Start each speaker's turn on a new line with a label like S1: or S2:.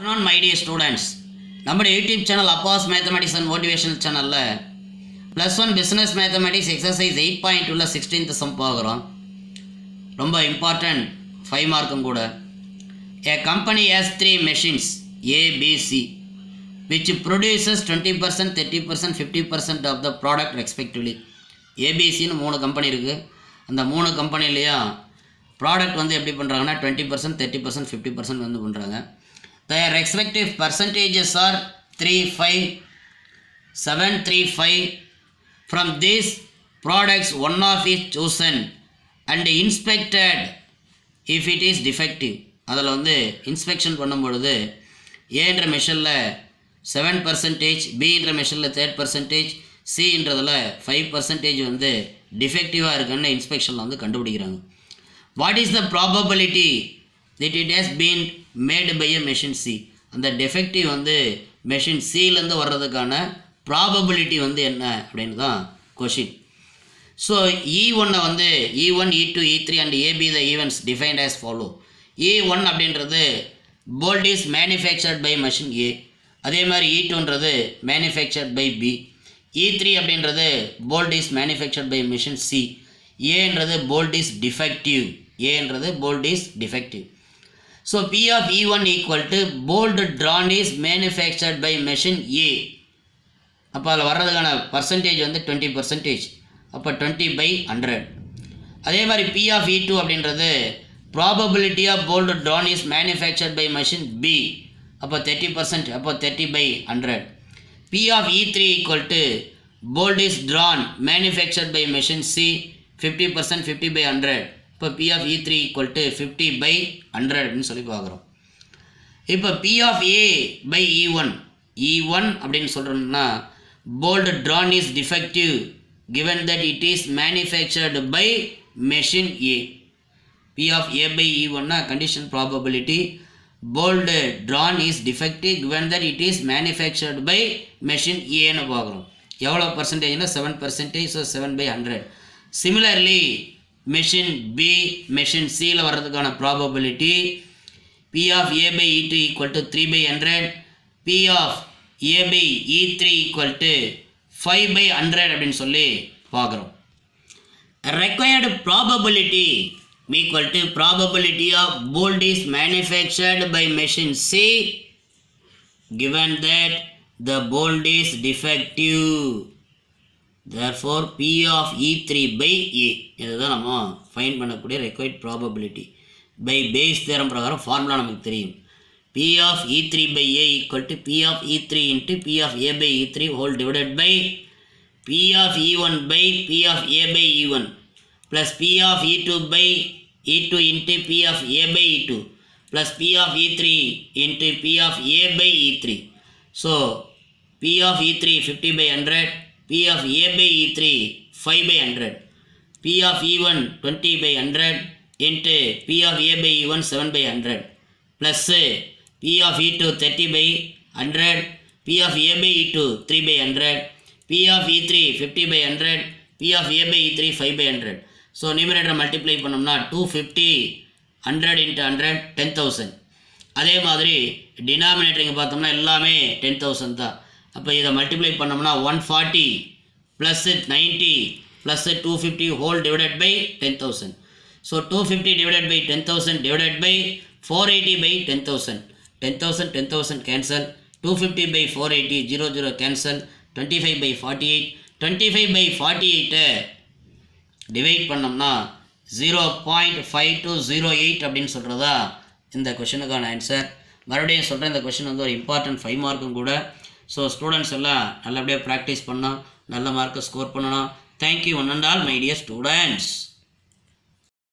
S1: On my dear students நம்முடைய YouTube channel Abbas mathematics and motivational சேனலில் plus one business mathematics exercise eight point உள்ள sixteenth sum பார்க்குறோம் ரொம்ப important five மார்க்கும் கூட a company has three machines ABC which produces twenty percent thirty percent fifty percent of the product respectively ஏபிசின்னு மூணு company இருக்குது அந்த மூணு கம்பெனிலையும் ப்ராடக்ட் வந்து எப்படி பண்ணுறாங்கன்னா twenty percent thirty percent fifty percent வந்து பண்ணுறாங்க their respective percentages are 3 5 7 3 5 from these products one of is chosen and inspected if it is defective அதில் வந்து இன்ஸ்பெக்ஷன் பண்ணும் பொழுது ஏன்ற மெஷரில் செவன் பர்சன்டேஜ் பின்ற மெஷரில் தேர்ட் பர்சன்டேஜ் சின்றதில் ஃபைவ் பர்சன்டேஜ் வந்து டிஃபெக்டிவாக இருக்குன்னு இன்ஸ்பெக்ஷனில் வந்து கண்டுபிடிக்கிறாங்க what is the probability that it has been made by a machine C அந்த டெஃபெக்டிவ் வந்து மெஷின் சிலேருந்து வர்றதுக்கான ப்ராபபிலிட்டி வந்து என்ன அப்படின்னு தான் கொஷின் ஸோ இ ஒன்னை வந்து E one E two E three and AB the events defined as follow E one அப்படின்றது bolt is manufactured by machine A அதே மாதிரி இ டூன்றது manufactured by B E three அப்படின்றது bolt is manufactured by machine C ஏன்றது bolt is defective ஏன்றது bolt is defective so P of E one equal to bolt drawn is manufactured by machine A அப்போ அதில் வர்றதுக்கான percentage வந்து twenty percentage அப்போ twenty by hundred அதே மாதிரி P of E two அப்படின்றது probability of bolt drawn is manufactured by machine B அப்போ thirty percent அப்போ thirty by hundred P of E three equal to bolt is drawn manufactured by machine C fifty percent fifty by hundred இப்போ P of E three equal to fifty by hundred அப்படின்னு சொல்லி பார்க்குறோம் இப்போ P of A by E one E one அப்படின்னு சொல்கிறோம்னா bolt drawn is defective given that it is manufactured by machine A P of A by E ஒன்னா condition probability bolt drawn is defective given that it is manufactured by machine ஏன்னு பார்க்குறோம் எவ்வளோ பர்சன்டேஜ்னா seven percentage so seven by hundred similarly machine B machine சியில் வர்றதுக்கான probability P of A by E two equal to three by hundred P of A by E three equal to five by hundred அப்படின்னு சொல்லி பார்க்குறோம் required probability equal to probability of bolt is manufactured by machine C given that the bolt is defective therefore P of E3 by A இதுதான் நம்ம fine பண்ணக்கூடிய required probability by base theorem பிரகாரம் formula நமக்கு தெரியும் P of E3 by A equal to P of E3 into P of A by E3 whole divided by P of E1 by P of A by E1 plus P of E2 by E2 into P of A by E2 plus P of E3 into P of A by E3. So, P of E3 50 by 100, P of A by E3 5 by 100, P of E1 20 by 100 into P of A by E1 7 by 100 plus P of E2 30 by 100, P of A by E2 3 by 100, P of E3 50 by 100, P of A by E3 5 by 100. So நியூமரேட்டரை multiply பண்ணோம்னா two fifty hundred into hundred ten thousand அதே மாதிரி denominator இங்கே பார்த்தோம்னா எல்லாமே ten thousand தான் அப்போ இதை மல்டிப்ளை பண்ணோம்னா one forty plus ninety plus two fifty whole divided by ten thousand so two fifty divided by ten thousand divided by four eighty by ten thousand ten thousand ten thousand cancel two fifty by four eighty zero zero cancel twenty five by forty eight twenty five by forty எயிட்டை divide பண்ணோம்னா zero point five two zero eight அப்படின்னு சொல்கிறதா இந்த கொஷனுக்கான answer மறுபடியும் சொல்கிறேன் இந்த question வந்து ஒரு இம்பார்ட்டன்ட் ஃபைவ் மார்க்கும் கூட ஸோ ஸ்டூடெண்ட்ஸ் எல்லாம் நல்லபடியாக ப்ராக்டிஸ் பண்ணோம் நல்ல மார்க்கை ஸ்கோர் பண்ணணும் thank you one and all my dear students